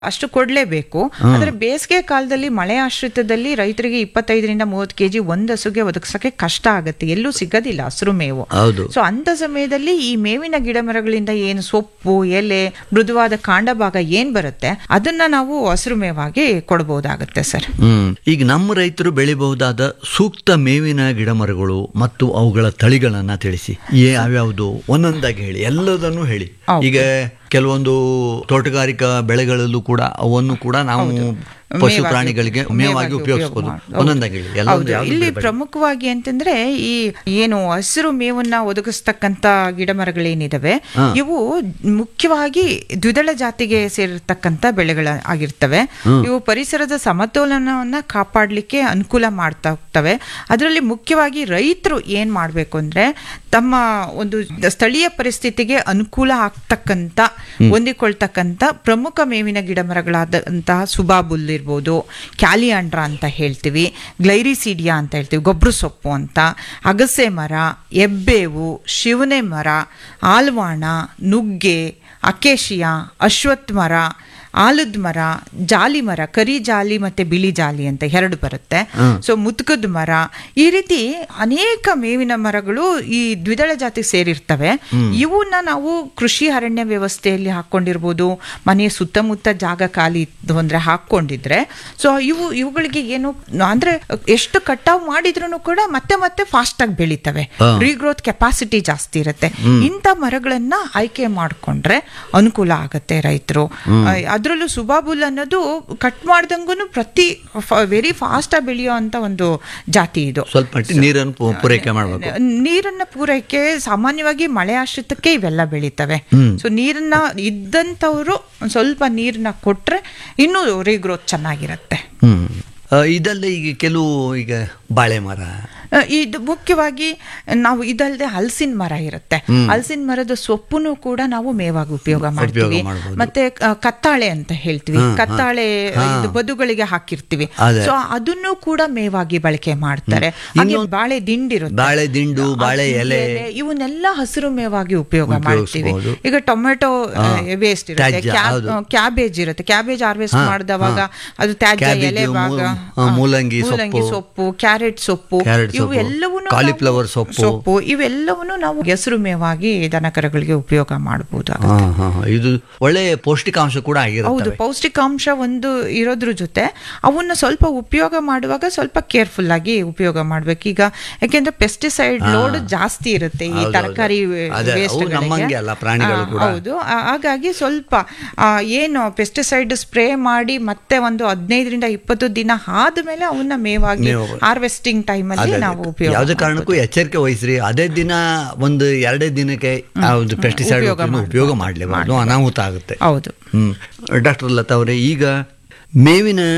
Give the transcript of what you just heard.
ಅಷ್ಟು ಕೊಡ್ಲೇಬೇಕು ಆದ್ರೆ ಬೇಸಿಗೆ ಕಾಲದಲ್ಲಿ ಮಳೆ ಆಶ್ರಿತದಲ್ಲಿ ರೈತರಿಗೆ ಇಪ್ಪತ್ತೈದರಿಂದ ಮೂವತ್ತು ಕೆಜಿ ಒಂದ್ ಹಸುಗೆ ಒದಗಿಸಕ್ಕೆ ಕಷ್ಟ ಆಗುತ್ತೆ ಎಲ್ಲೂ ಸಿಗೋದಿಲ್ಲ ಹಸಿರು ಮೇವು ಹೌದು ಸೊ ಅಂತ ಸಮಯದಲ್ಲಿ ಈ ಮೇವಿನ ಗಿಡ ಮರಗಳಿಂದ ಏನು ಸೊಪ್ಪು ಎಲೆ ಮೃದುವಾದ ಕಾಂಡ ಭಾಗ ಏನ್ ಬರುತ್ತೆ ಅದನ್ನ ನಾವು ಹಸಿರು ಮೇವಾಗಿ ಕೊಡಬಹುದಾಗುತ್ತೆ ಸರ್ ಹ್ಮ್ ಈಗ ನಮ್ಮ ರೈತರು ಬೆಳಿಬಹುದಾದ ಸೂಕ್ತ ಮೇವಿನ ಗಿಡಮರಗಳು ಮತ್ತು ಅವುಗಳ ತಳಿಗಳನ್ನ ತಿಳಿಸಿ ಯಾವ್ಯಾವುದು ಒಂದೊಂದಾಗಿ ಹೇಳಿ ಎಲ್ಲದನ್ನು ಹೇಳಿ ಹೌದು. ಈಗ ಕೆಲವೊಂದು ತೋಟಗಾರಿಕಾ ಬೆಳೆಗಳಲ್ಲೂ ಕೂಡ ಅವನ್ನು ಕೂಡ ನಾವು ಪಶು ಮೇವಾಗಿ- ಪ್ರಾಣಿಗಳಿಗೆ ಮೇವಾಗಿ ಮೇವಾಗಿ ಉಪಯೋಗಿಸಬಹುದು ಉಪಯೋಗ ಮಾಡ್- ಒಂದೊಂದಾಗಿ ಹೇಳಿ ಎಲ್ಲ ಹೌದು ಇಲ್ಲಿ ಪ್ರಮುಖವಾಗಿ ಅಂತಂದ್ರೆ ಈ ಏನು ಹಸಿರು ಮೇವನ್ನ ಒದಗಿಸ್ತಕ್ಕಂತ ಗಿಡ ಮರಗಳೇನಿದಾವೆ ಇವು ಮುಖ್ಯವಾಗಿ ದ್ವಿದಳ ಜಾತಿಗೆ ಸೇರಿರ್ತಕ್ಕಂತ ಬೆಳೆಗಳ ಆಗಿರ್ತವೆ ಇವು ಪರಿಸರದ ಸಮತೋಲನವನ್ನ ಕಾಪಾಡ್ಲಿಕ್ಕೆ ಅನುಕೂಲ ಮಾಡ್ತಾ ಹೋಗ್ತವೆ ಅದರಲ್ಲಿ ಮುಖ್ಯವಾಗಿ ರೈತರು ಏನ್ ಮಾಡ್ಬೇಕು ಅಂದ್ರೆ ತಮ್ಮ ಒಂದು ಸ್ಥಳೀಯ ಪರಿಸ್ಥಿತಿಗೆ ಅನುಕೂಲ ಆಗ್ತಕ್ಕಂತ ಹೊಂದಿಕೊಳ್ತಕ್ಕಂತ ಪ್ರಮುಖ ಮೇವಿನ ಗಿಡ ಮರಗಳಾದಂತಹ ಸುಬಾಬುಲ್ ಇರ್ಬೋದು ಕ್ಯಾಲಿಯಾಂಡ್ರ ಅಂತ ಹೇಳ್ತೀವಿ ಗ್ಲೈರಿಸಿಡಿಯಾ ಅಂತ ಹೇಳ್ತೀವಿ ಗೊಬ್ಬರ ಸೊಪ್ಪು ಅಂತ ಅಗಸೆ ಮರ ಎಬ್ಬೇವು ಶಿವನೆ ಮರ ಆಲ್ವಾಣ ನುಗ್ಗೆ ಅಕೇಶಿಯಾ ಅಶ್ವತ್ಥ ಮರ ಆಲದ ಮರ ಜಾಲಿ ಮರ ಕರಿ ಜಾಲಿ ಮತ್ತೆ ಬಿಳಿ ಜಾಲಿ ಅಂತ ಎರಡು ಬರುತ್ತೆ ಸೊ ಮುತ್ಕದ ಮರ ಈ ರೀತಿ ಅನೇಕ ಮೇವಿನ ಮರಗಳು ಈ ದ್ವಿದಳ ಜಾತಿಗೆ ಸೇರಿರ್ತವೆ ಇವನ್ನ ನಾವು ಕೃಷಿ ಅರಣ್ಯ ವ್ಯವಸ್ಥೆಯಲ್ಲಿ ಹಾಕೊಂಡಿರ್ಬೋದು ಮನೆಯ ಸುತ್ತಮುತ್ತ ಜಾಗ ಖಾಲಿ ಇತ್ತು ಅಂದ್ರೆ ಹಾಕೊಂಡಿದ್ರೆ ಸೊ ಇವು ಇವುಗಳಿಗೆ ಏನು ಅಂದ್ರೆ ಎಷ್ಟು ಕಟಾವ್ ಮಾಡಿದ್ರು ಕೂಡ ಮತ್ತೆ ಮತ್ತೆ ಫಾಸ್ಟ್ ಆಗಿ ಬೆಳಿತವೆ ರೀಗ್ರೋತ್ ಕೆಪಾಸಿಟಿ ಜಾಸ್ತಿ ಇರುತ್ತೆ ಇಂಥ ಮರಗಳನ್ನ ಆಯ್ಕೆ ಮಾಡ್ಕೊಂಡ್ರೆ ಅನುಕೂಲ ಆಗತ್ತೆ ರೈತರು ಅದರಲ್ಲೂ ಸುಬಾಬುಲ್ ಅನ್ನೋದು ಕಟ್ ಮಾಡ್ದಂಗೂ ಪ್ರತಿ ವೆರಿ ಫಾಸ್ಟ್ ಆಗಿ ಬೆಳೆಯೋ ಅಂತ ಒಂದು ಜಾತಿ ಇದು ಸ್ವಲ್ಪ ಮಟ್ಟಿಗೆ ನೀರನ್ನು ಪೂ- ಪೂರೈಕೆ ಮಾಡಬೇಕು ನೀರನ್ನ ಪೂರೈಕೆ ಸಾಮಾನ್ಯವಾಗಿ ಮಳೆ ಆಶ್ರಿತಕ್ಕೆ ಇವೆಲ್ಲ ಬೆಳೀತವೆ ಸೊ ನೀರನ್ನ ಇದ್ದಂಥವ್ರು ಒಂದ್ ಸ್ವಲ್ಪ ನೀರನ್ನ ಕೊಟ್ರೆ ಇನ್ನೂ ರೀಗ್ರೋತ್ ಚೆನ್ನಾಗಿರತ್ತೆ ಹ್ಮ್ ಆ, ಇದಲ್ಲದೆ ಈಗ ಕೆಲವು ಈಗ ಬಾಳೆ ಮರ ಆ, ಇದು ಮುಖ್ಯವಾಗಿ ನಾವು ಇದಲ್ಲದೆ ಹಲಸಿನ ಮರ ಇರುತ್ತೆ ಹಲಸಿನ ಮರದ ಸೊಪ್ಪುನು ಕೂಡ ನಾವು ಮೇವಾಗಿ ಉಪಯೋಗ ಮಾಡ್ತೀವಿ ಮಾಡ್ಬೋದು. ಮತ್ತೆ ಆ, ಕತ್ತಾಳೆ ಅಂತ ಹೇಳ್ತೀವಿ ಕತ್ತಾಳೆ ಇದು ಬದುಗಳಿಗೆ ಹಾಕಿರ್ತೀವಿ ಅದೇ. ಸೊ ಅದನ್ನು ಕೂಡ ಮೇವಾಗಿ ಬಳಕೆ ಮಾಡ್ತಾರೆ ಹಾಗೆ ಬಾಳೆ ದಿಂಡಿರುತ್ತೆ ಬಾಳೆ ದಿಂಡು ಬಾಳೆ ಎಲೆ ಇವನ್ನೆಲ್ಲ ಹಸಿರು ಮೇವಾಗಿ ಉಪಯೋಗ ಮಾಡ್ತೀವಿ ಉಪಯೋಗಿಸ್ಬೋದು. ಈಗ ಟೊಮೆಟೊ ವೇಸ್ಟ್ ಇರುತ್ತೆ ತ್ಯಾಜ್ಯ, ಕ್ಯಾ- ಹೌದು. ಕ್ಯಾಬೇಜ್ ಇರುತ್ತೆ ಕ್ಯಾಬೇಜ್ ಹಾರ್ವೆಸ್ಟ್ ಹಾ, ಮಾಡಿದವಾಗ ಹಾ. ಅದು ತ್ಯಾಜ್ಯ ಕ್ಯಾಬೇಜ್, ಎಲೆ ಭಾಗ ಮೂ- ಆ, ಮೂಲಂಗಿ ಮೂಲಂಗಿ ಸೊಪ್ಪು. ಸೊಪ್ಪು ಕ್ಯಾರೆಟ್ ಸೊಪ್ಪು ಕ್ಯಾರೆಟ್ ಇವು ಸೊಪ್ಪು, ಎಲ್ಲವನ್ನೂ ಕಾಲಿಫ್ಲವರ್ ನಾವು- ಸೊಪ್ಪು. ಸೊಪ್ಪು ಇವೆಲ್ಲವನ್ನು ನಾವು ಹೆಸರು ಮೇವಾಗಿ ದನಕರಗಳಿಗೆ ಉಪಯೋಗ ಮಾಡಬಹುದು ಹಾ, ಹಾ, ಹಾ. ಇದು ಒಳ್ಳೆ ಪೌಷ್ಟಿಕಾಂಶ ಕೂಡ ಹೌದು ಆಗಿರುತ್ತೆ ಪೌಷ್ಟಿಕಾಂಶ ಒಂದು ಇರೋದ್ರ ಜೊತೆ ಅವನ್ನ ಸ್ವಲ್ಪ ಉಪಯೋಗ ಮಾಡುವಾಗ ಸ್ವಲ್ಪ ಕೇರ್ಫುಲ್ ಆಗಿ ಉಪಯೋಗ ಮಾಡ್ಬೇಕು ಈಗ ಯಾಕೆಂದ್ರೆ ಪೆಸ್ಟಿಸೈಡ್ ಲೋಡ್ ಜಾಸ್ತಿ ಇರುತ್ತೆ ಈ ಹೌದು, ತರಕಾರಿ ಹೌದು. ಅದೇ, ಅವು waste ನಮ್ಮಂಗೆ ಗಳಿಗೆ. ಅಲ್ಲ, ಪ್ರಾಣಿಗಳು ಆ, ಕೂಡ. ಹೌದು ಆ- ಹಾಗಾಗಿ ಸ್ವಲ್ಪ ಆ, ಏನು ಪೆಸ್ಟಿಸೈಡ್ ಸ್ಪ್ರೇ ಮಾಡಿ ಮತ್ತೆ ಒಂದು ಹದಿನೈದರಿಂದ ಇಪ್ಪತ್ತು ದಿನ ಆದ್ಮೇಲೆ ಅವನ್ನ ಮೇವಾಗಿ ಮೇವು. ಹಾರ್ವೆಸ್ಟಿಂಗ್ ಟೈಮ್ ಅಲ್ಲಿ ಅದೇ, ನಾವು ಉಪಯೋಗ ಯಾವುದೇ ಕಾರಣಕ್ಕೂ ಎಚ್ಚರಿಕೆ ವಹಿಸ್ರಿ ಅದೇ ದಿನ ಒಂದು ಎರಡೇ ದಿನಕ್ಕೆ ಆ ಒಂದು ಪೆಸ್ಟಿಸೈಡ್ ಉಪಯೋಗ ಉಪಯೋಗ ಮಾಡಲೇಬಾರ್ದು ಅನಾಹುತ ಆಗುತ್ತೆ ಹೌದು ಹ್ಮ್ ಡಾಕ್ಟರ್ ಲತಾ ಅವರೇ ಈಗ ಮೇವಿನ